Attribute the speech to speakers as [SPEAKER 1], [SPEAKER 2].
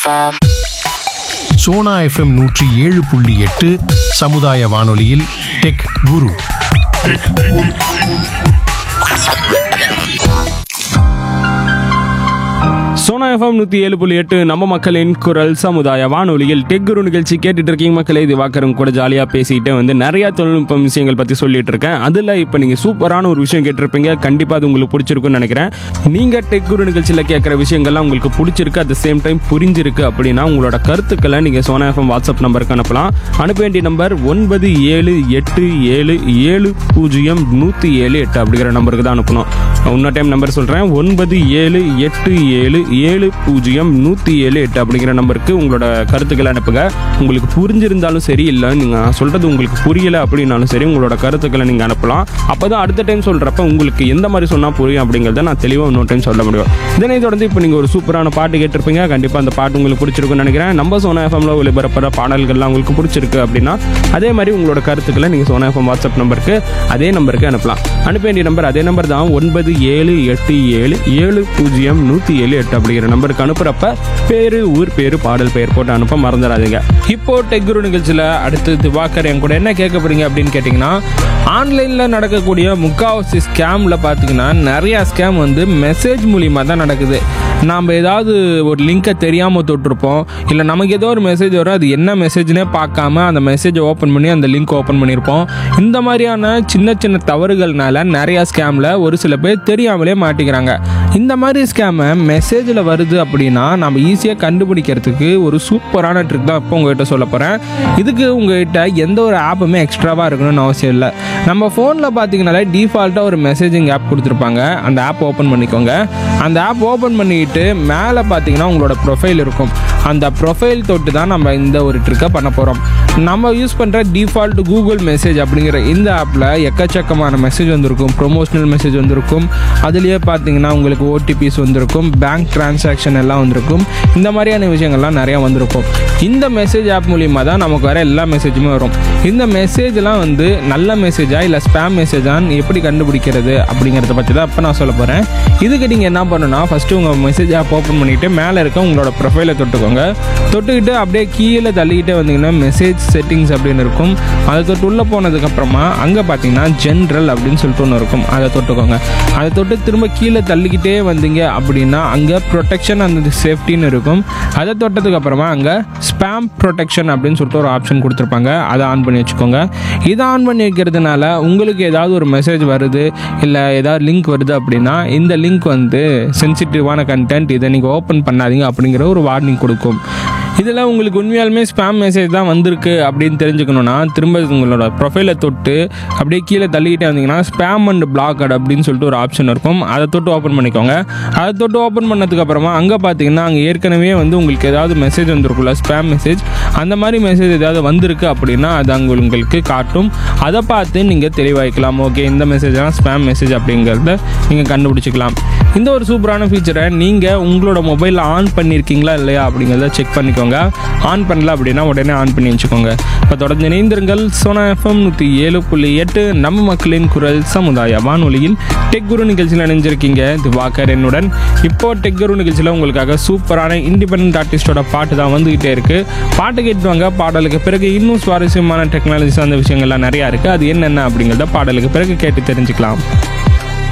[SPEAKER 1] FM.
[SPEAKER 2] Sona FM நூற்றி ஏழு புள்ளி எட்டு சமுதாய வானொலியில் டெக் குரு
[SPEAKER 3] சோனா எஃப்எம் நூற்றி ஏழு புள்ளி எட்டு நம்ம மக்களின் குரல் சமுதாய வானொலியில் டெக் குரு நிகழ்ச்சி கேட்டுட்டு இருக்கீங்க மக்களே இது வாக்கரும் கூட ஜாலியாக பேசிக்கிட்டு வந்து நிறைய தொழில்நுட்ப விஷயங்கள் பற்றி சொல்லிட்டு இருக்கேன் அதில் இப்போ நீங்கள் சூப்பரான ஒரு விஷயம் கேட்டிருப்பீங்க கண்டிப்பாக அது உங்களுக்கு பிடிச்சிருக்குன்னு நினைக்கிறேன் நீங்கள் டெக் குரு நிகழ்ச்சியில் கேட்குற விஷயங்கள்லாம் உங்களுக்கு பிடிச்சிருக்கு அட் த சேம் டைம் புரிஞ்சிருக்கு அப்படின்னா உங்களோட கருத்துக்களை நீங்கள் சோனா எஃப்எம் வாட்ஸ்அப் நம்பருக்கு அனுப்பலாம் அனுப்ப வேண்டிய நம்பர் ஒன்பது ஏழு எட்டு ஏழு ஏழு பூஜ்ஜியம் நூற்றி ஏழு எட்டு அப்படிங்கிற நம்பருக்கு தான் அனுப்பணும் இன்னொரு டைம் நம்பர் சொல்கிறேன் ஒன்பது ஏழு எட்டு ஏழு ஏழு பூஜ்ஜியம் நூற்றி ஏழு எட்டு அப்படிங்கிற நம்பருக்கு உங்களோட கருத்துக்களை அனுப்புங்க உங்களுக்கு புரிஞ்சிருந்தாலும் சரி இல்லை நீங்கள் சொல்கிறது உங்களுக்கு புரியலை அப்படின்னாலும் சரி உங்களோட கருத்துக்களை நீங்கள் அனுப்பலாம் அப்போ தான் அடுத்த டைம் சொல்கிறப்ப உங்களுக்கு எந்த மாதிரி சொன்னால் புரியும் அப்படிங்கிறத நான் தெளிவாக இன்னொரு டைம் சொல்ல முடியும் இதனை தொடர்ந்து இப்போ நீங்கள் ஒரு சூப்பரான பாட்டு கேட்டிருப்பீங்க கண்டிப்பாக அந்த பாட்டு உங்களுக்கு பிடிச்சிருக்குன்னு நினைக்கிறேன் நம்ம சோனா எஃப்எம்ல ஒளிபரப்புற பாடல்கள்லாம் உங்களுக்கு பிடிச்சிருக்கு அப்படின்னா அதே மாதிரி உங்களோட கருத்துக்களை நீங்கள் சோனா எஃப்எம் வாட்ஸ்அப் நம்பருக்கு அதே நம்பருக்கு அனுப்பலாம் அனுப்ப வேண்டிய நம்பர் அதே நம்பர் தான் ஒன்பது ஏழு எட்டு ஏழு ஏழு பூஜ்ஜியம் நூற்றி ஏழு எட்டு அப்படிங்கிற நம்பருக்கு அனுப்புறப்ப பேரு ஊர் பேரு பாடல் பெயர் போட்டு அனுப்ப மறந்துடாதீங்க இப்போ டெக்குரு நிகழ்ச்சியில் அடுத்து திவாகர் என் கூட என்ன கேட்க போறீங்க அப்படின்னு கேட்டிங்கன்னா ஆன்லைனில் நடக்கக்கூடிய முக்காவாசி ஸ்கேமில் பார்த்தீங்கன்னா நிறையா ஸ்கேம் வந்து மெசேஜ் மூலியமா தான் நடக்குது நாம் ஏதாவது ஒரு லிங்கை தெரியாமல் தொட்டிருப்போம் இல்லை நமக்கு ஏதோ ஒரு மெசேஜ் வரும் அது என்ன மெசேஜ்னே பார்க்காம அந்த மெசேஜை ஓப்பன் பண்ணி அந்த லிங்க் ஓப்பன் பண்ணியிருப்போம் இந்த மாதிரியான சின்ன சின்ன தவறுகள்னால நிறையா ஸ்கேமில் ஒரு சில பேர் தெரியாமலே மாட்டிக்கிறாங்க இந்த மாதிரி ஸ்கேமை மெசேஜில் வருது அப்படின்னா நம்ம ஈஸியாக கண்டுபிடிக்கிறதுக்கு ஒரு சூப்பரான ட்ரிக் தான் இப்போ உங்ககிட்ட சொல்ல போகிறேன் இதுக்கு உங்ககிட்ட எந்த ஒரு ஆப்புமே எக்ஸ்ட்ராவாக இருக்கணும்னு அவசியம் இல்லை நம்ம ஃபோனில் பார்த்தீங்கனாலே டிஃபால்ட்டாக ஒரு மெசேஜிங் ஆப் கொடுத்துருப்பாங்க அந்த ஆப் ஓப்பன் பண்ணிக்கோங்க அந்த ஆப் ஓப்பன் பண்ணிட்டு மேலே பார்த்தீங்கன்னா உங்களோட ப்ரொஃபைல் இருக்கும் அந்த ப்ரொஃபைல் தொட்டு தான் நம்ம இந்த ஒரு ட்ரிக்கை பண்ண போகிறோம் நம்ம யூஸ் பண்ணுற டிஃபால்ட் கூகுள் மெசேஜ் அப்படிங்கிற இந்த ஆப்பில் எக்கச்சக்கமான மெசேஜ் வந்திருக்கும் ப்ரொமோஷனல் மெசேஜ் வந்திருக்கும் அதுலேயே பார்த்தீங்கன்னா உங்களுக்கு ஓடிபிஸ் வந்திருக்கும் பேங்க் டிரான்சாக்ஷன் எல்லாம் வந்திருக்கும் இந்த மாதிரியான விஷயங்கள்லாம் நிறையா வந்திருக்கும் இந்த மெசேஜ் ஆப் மூலியமாக தான் நமக்கு வர எல்லா மெசேஜுமே வரும் இந்த மெசேஜ்லாம் வந்து நல்ல மெசேஜா இல்லை ஸ்பேம் மெசேஜான்னு எப்படி கண்டுபிடிக்கிறது அப்படிங்கிறத பற்றி தான் இப்போ நான் சொல்ல போகிறேன் இதுக்கு நீங்கள் என்ன பண்ணணும்னா ஃபஸ்ட்டு உங்கள் மெசேஜ் ஆப் ஓப்பன் பண்ணிவிட்டு மேலே இருக்க உங்களோட ப்ரொஃபைலை தொட்டுக்கோங்க தொட்டுக்கிட்டு அப்படியே கீழே தள்ளிக்கிட்டே வந்தீங்கன்னா மெசேஜ் செட்டிங்ஸ் அப்படின்னு இருக்கும் அதை தொட்டு உள்ளே போனதுக்கப்புறமா அங்கே பார்த்தீங்கன்னா ஜென்ரல் அப்படின்னு சொல்லிட்டு ஒன்று இருக்கும் அதை தொட்டுக்கோங்க அதை தொட்டு திரும்ப கீழே தள்ளிக்கிட்டே வந்தீங்க அப்படின்னா அங்கே ப்ரொடெக்ஷன் அந்த சேஃப்டின்னு இருக்கும் அதை தொட்டதுக்கப்புறமா அங்கே ஸ்பேம் ப்ரொடெக்ஷன் அப்படின்னு சொல்லிட்டு ஒரு ஆப்ஷன் கொடுத்துருப்பாங்க அதை ஆன் பண்ணி வச்சுக்கோங்க இதை ஆன் பண்ணி வைக்கிறதுனால உங்களுக்கு ஏதாவது ஒரு மெசேஜ் வருது இல்லை ஏதாவது லிங்க் வருது அப்படின்னா இந்த லிங்க் வந்து சென்சிட்டிவான கண்டென்ட் இதை நீங்கள் ஓப்பன் பண்ணாதீங்க அப்படிங்கிற ஒரு வார்னிங் கொடுக்கும் இதில் உங்களுக்கு உண்மையாலுமே ஸ்பேம் மெசேஜ் தான் வந்திருக்கு அப்படின்னு தெரிஞ்சுக்கணுன்னா திரும்ப உங்களோட ப்ரொஃபைலை தொட்டு அப்படியே கீழே தள்ளிக்கிட்டே வந்தீங்கன்னா ஸ்பேம் அண்ட் பிளாக்கட் அப்படின்னு சொல்லிட்டு ஒரு ஆப்ஷன் இருக்கும் அதை தொட்டு ஓப்பன் பண்ணிக்கோங்க அதை தொட்டு ஓப்பன் பண்ணதுக்கப்புறமா அங்கே பார்த்தீங்கன்னா அங்கே ஏற்கனவே வந்து உங்களுக்கு ஏதாவது மெசேஜ் வந்திருக்குல்ல ஸ்பேம் மெசேஜ் அந்த மாதிரி மெசேஜ் ஏதாவது வந்திருக்கு அப்படின்னா அது அங்கே உங்களுக்கு காட்டும் அதை பார்த்து நீங்கள் தெளிவாய்க்கலாம் ஓகே இந்த மெசேஜ்லாம் ஸ்பேம் மெசேஜ் அப்படிங்கிறத நீங்கள் கண்டுபிடிச்சிக்கலாம் இந்த ஒரு சூப்பரான ஃபீச்சரை நீங்கள் உங்களோட மொபைலில் ஆன் பண்ணியிருக்கீங்களா இல்லையா அப்படிங்கிறத செக் பண்ணிக்கோங்க ஆன் பண்ணல அப்படின்னா உடனே ஆன் பண்ணி வச்சுக்கோங்க இப்போ தொடர்ந்து இணைந்திருங்கள் சோனா எஃப்எம் நூற்றி ஏழு புள்ளி எட்டு நம்ம மக்களின் குரல் சமுதாய வானொலியில் டெக் குரு நிகழ்ச்சியில் இணைஞ்சிருக்கீங்க திவாகர் என்னுடன் இப்போ டெக் குரு நிகழ்ச்சியில் உங்களுக்காக சூப்பரான இண்டிபெண்ட் ஆர்டிஸ்டோட பாட்டு தான் வந்துகிட்டே இருக்கு பாட்டு கேட்டுவாங்க பாடலுக்கு பிறகு இன்னும் சுவாரஸ்யமான டெக்னாலஜி சார்ந்த விஷயங்கள்லாம் நிறையா இருக்குது அது என்னென்ன அப்படிங்கிறத பாடலுக்கு பிறகு கேட்டு தெரிஞ்சுக்கலாம்